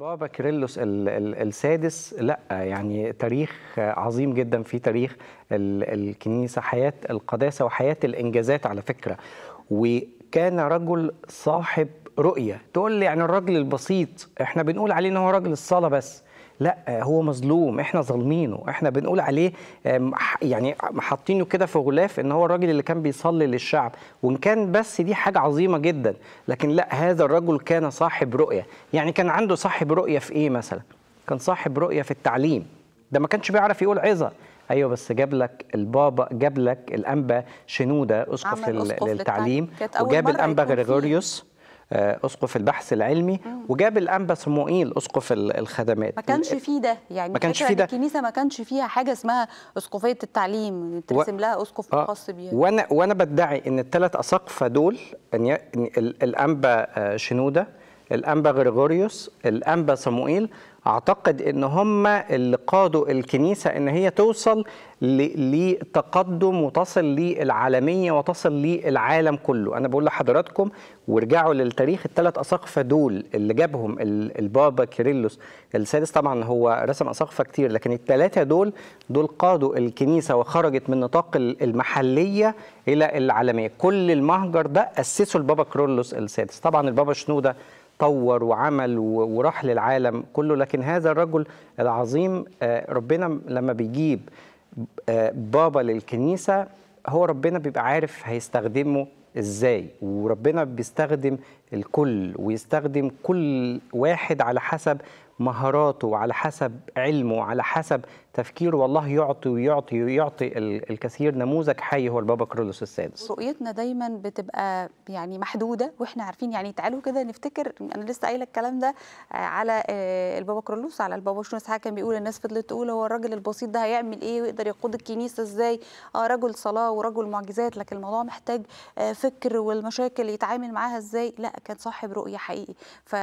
البابا كيرلس ال- ال- السادس لا يعني تاريخ عظيم جدا في تاريخ ال- الكنيسه حياه القداسه وحياه الانجازات على فكره وكان رجل صاحب رؤيه تقول لي يعني الراجل البسيط احنا بنقول عليه ان هو راجل الصلاه بس لا هو مظلوم احنا ظالمينه احنا بنقول عليه آم، ح- يعني حاطينه كده في غلاف ان هو الراجل اللي كان بيصلي للشعب وان كان بس دي حاجه عظيمه جدا لكن لا هذا الرجل كان صاحب رؤيه يعني كان عنده صاحب رؤيه في ايه مثلا كان صاحب رؤيه في التعليم ده ما كانش بيعرف يقول عظه ايوه بس جاب لك البابا جاب لك الانبا شنوده اسقف عمل لل- أسقف للتعليم للتعليم. كانت أول وجاب مرة الانبا يكون فيه. غريغوريوس آه، اسقف البحث العلمي وجاب الانبا صموئيل اسقف ال- الخدمات ما كانش فيه ده يعني ما كانش الفكرة فيه إن ده. الكنيسه ما كانش فيها حاجه اسمها اسقفيه التعليم ترسم لها اسقف آه، خاص بيها وانا وانا بدعي ان الثلاث اساقفه دول ان ي- إن ال- الانبا آه، شنوده الانبا غريغوريوس الانبا صموئيل اعتقد ان هم اللي قادوا الكنيسه ان هي توصل ل- لتقدم وتصل للعالميه وتصل للعالم كله انا بقول لحضراتكم وارجعوا للتاريخ الثلاث اساقفه دول اللي جابهم ال- البابا كيرلس السادس طبعا هو رسم اساقفه كتير لكن الثلاثه دول دول قادوا الكنيسه وخرجت من نطاق ال- المحليه الى العالميه كل المهجر ده اسسه البابا كيرلس السادس طبعا البابا شنوده طور وعمل و- وراح للعالم كله لكن هذا الرجل العظيم آه، ربنا لما بيجيب آه، بابا للكنيسة هو ربنا بيبقى عارف هيستخدمه ازاي وربنا بيستخدم الكل ويستخدم كل واحد على حسب مهاراته وعلى حسب علمه وعلى حسب تفكيره والله يعطي ويعطي ويعطي ال- الكثير نموذج حي هو البابا كرولوس السادس رؤيتنا دايما بتبقى يعني محدوده واحنا عارفين يعني تعالوا كده نفتكر انا لسه قايله الكلام ده آه، على آه، البابا كرولوس على البابا شنو اسحاق كان بيقول الناس فضلت تقول هو الراجل البسيط ده هيعمل ايه ويقدر يقود الكنيسه ازاي اه رجل صلاه ورجل معجزات لكن الموضوع محتاج آه، فكر والمشاكل يتعامل معاها ازاي لا كان صاحب رؤيه حقيقي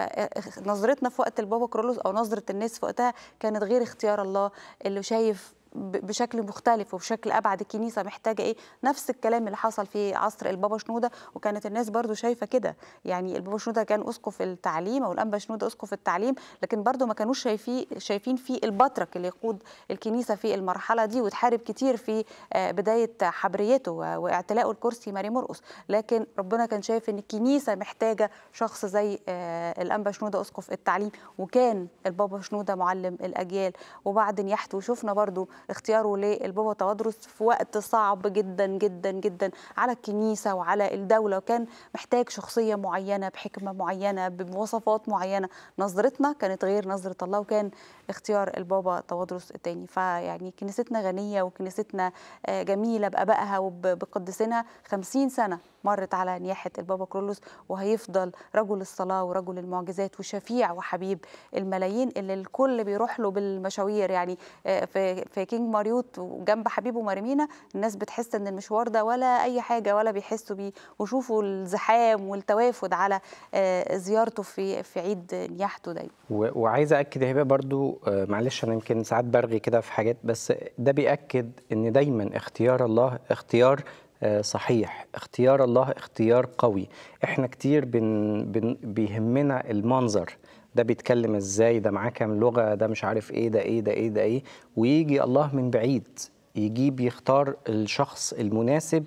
فنظرتنا في وقت البابا كرولوس او نظره الناس في وقتها كانت غير اختيار الله اللي شايف ب- بشكل مختلف وبشكل ابعد الكنيسه محتاجه ايه نفس الكلام اللي حصل في عصر البابا شنوده وكانت الناس برضو شايفه كده يعني البابا شنوده كان اسقف التعليم او الانبا شنوده اسقف التعليم لكن برضو ما كانوش شايفين شايفين في البطرك اللي يقود الكنيسه في المرحله دي وتحارب كتير في آه، بدايه حبريته و- واعتلائه الكرسي ماري مرقس لكن ربنا كان شايف ان الكنيسه محتاجه شخص زي آه، الانبا شنوده اسقف التعليم وكان البابا شنوده معلم الاجيال وبعد نياحته شفنا برضو اختياره للبابا توادرس في وقت صعب جدا جدا جدا على الكنيسه وعلى الدوله وكان محتاج شخصيه معينه بحكمه معينه بمواصفات معينه نظرتنا كانت غير نظره الله وكان اختيار البابا توادرس الثاني فيعني كنيستنا غنيه وكنيستنا آه، جميله بابائها وبقدسينها 50 سنه مرت على نياحه البابا كرولوس وهيفضل رجل الصلاه ورجل المعجزات وشفيع وحبيب الملايين اللي الكل بيروح له بالمشاوير يعني آه، في في كينج ماريوت وجنب حبيبه ماريمينا الناس بتحس ان المشوار ده ولا اي حاجه ولا بيحسوا بيه وشوفوا الزحام والتوافد على آه، زيارته في في عيد نياحته دايما و- وعايز اكد يا هبه برضو آه، معلش انا يمكن ساعات برغي كده في حاجات بس ده بياكد ان دايما اختيار الله اختيار آه، صحيح اختيار الله اختيار قوي احنا كتير بن بن بيهمنا المنظر ده بيتكلم ازاي ده معاه كام لغه ده مش عارف ايه ده ايه ده ايه ده ايه ويجي الله من بعيد يجيب يختار الشخص المناسب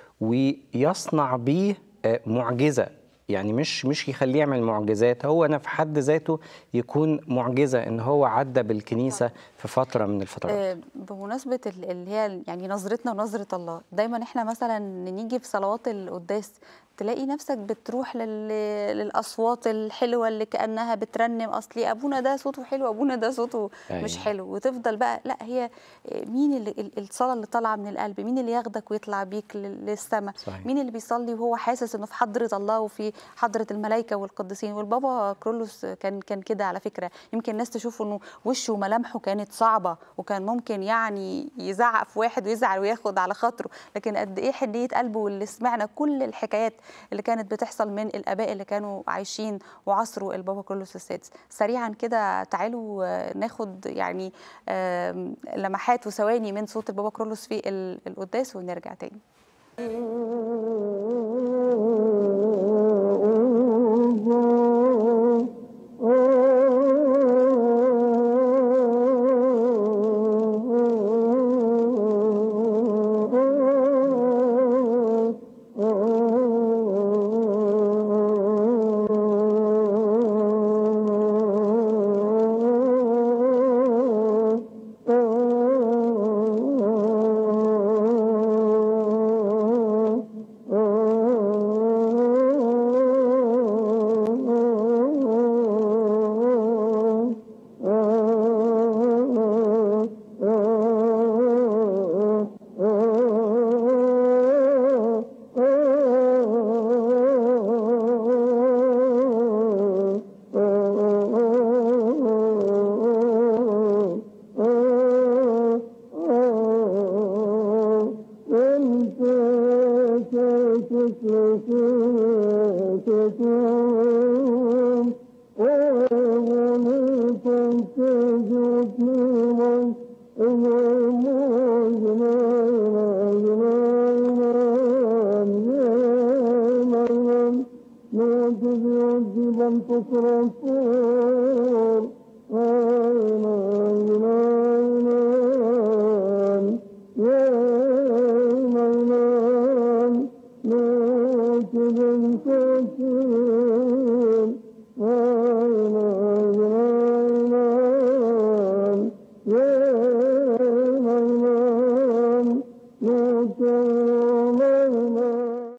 ويصنع بيه آه، معجزه يعني مش مش يخليه يعمل معجزات هو انا في حد ذاته يكون معجزه ان هو عدى بالكنيسه في فتره من الفترات آه، بمناسبة ال- اللي هي يعني نظرتنا ونظرة الله دايما احنا مثلا نيجي في صلوات القداس تلاقي نفسك بتروح لل... للأصوات الحلوة اللي كأنها بترنم أصلي أبونا ده صوته حلو أبونا ده صوته مش أيوة. حلو وتفضل بقى لا هي آه، مين اللي ال- الصلاة اللي طالعة من القلب مين اللي ياخدك ويطلع بيك للسماء صحيح. مين اللي بيصلي وهو حاسس انه في حضره الله وفي حضره الملائكه والقديسين والبابا كرولوس كان كان كده على فكره يمكن الناس تشوف انه وشه وملامحه كانت صعبه وكان ممكن يعني يزعق في واحد ويزعل وياخد على خاطره لكن قد ايه حنيه قلبه واللي سمعنا كل الحكايات اللي كانت بتحصل من الاباء اللي كانوا عايشين وعصروا البابا كرولوس السادس سريعا كده تعالوا آه، ناخد يعني آم، لمحات وثواني من صوت البابا كرولوس في ال- القداس ونرجع تاني Oh تصرفون